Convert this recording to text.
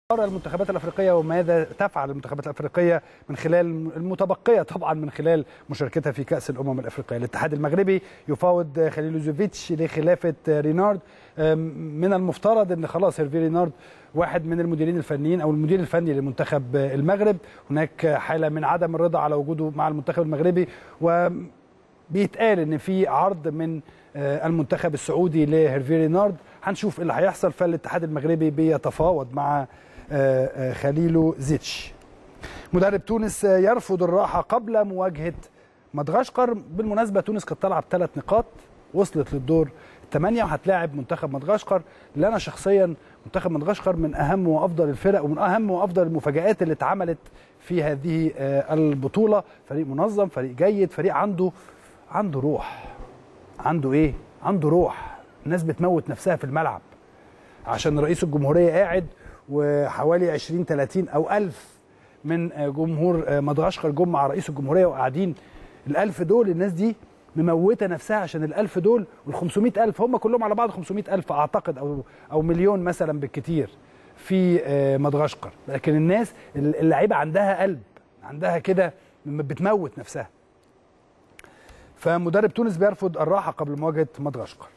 المنتخبات الافريقيه وماذا تفعل المنتخبات الافريقيه من خلال المتبقيه طبعا من خلال مشاركتها في كاس الامم الافريقيه الاتحاد المغربي يفاوض خليلوزوفيتش لخلافه رينارد من المفترض ان خلاص هيرفي رينارد واحد من المديرين الفنيين او المدير الفني لمنتخب المغرب هناك حاله من عدم الرضا على وجوده مع المنتخب المغربي وبيتقال ان في عرض من المنتخب السعودي لهيرفي رينارد هنشوف اللي هيحصل فالاتحاد المغربي بيتفاوض مع خليلو زيتش مدرب تونس يرفض الراحة قبل مواجهة مدغشقر بالمناسبة تونس كانت طالعة بثلاث نقاط وصلت للدور الثمانية وهتلاعب منتخب مدغشقر اللي أنا شخصيا منتخب مدغشقر من أهم وأفضل الفرق ومن أهم وأفضل المفاجآت اللي اتعملت في هذه البطولة فريق منظم فريق جيد فريق عنده عنده روح عنده إيه؟ عنده روح الناس بتموت نفسها في الملعب عشان رئيس الجمهورية قاعد وحوالي 20 30 او 1000 من جمهور مدغشقر جم مع رئيس الجمهوريه وقاعدين ال1000 دول الناس دي مموته نفسها عشان ال1000 دول وال500000 هم كلهم على بعض 500000 اعتقد او او مليون مثلا بالكتير في مدغشقر لكن الناس اللعيبه عندها قلب عندها كده بتموت نفسها فمدرب تونس بيرفض الراحه قبل مواجهه مدغشقر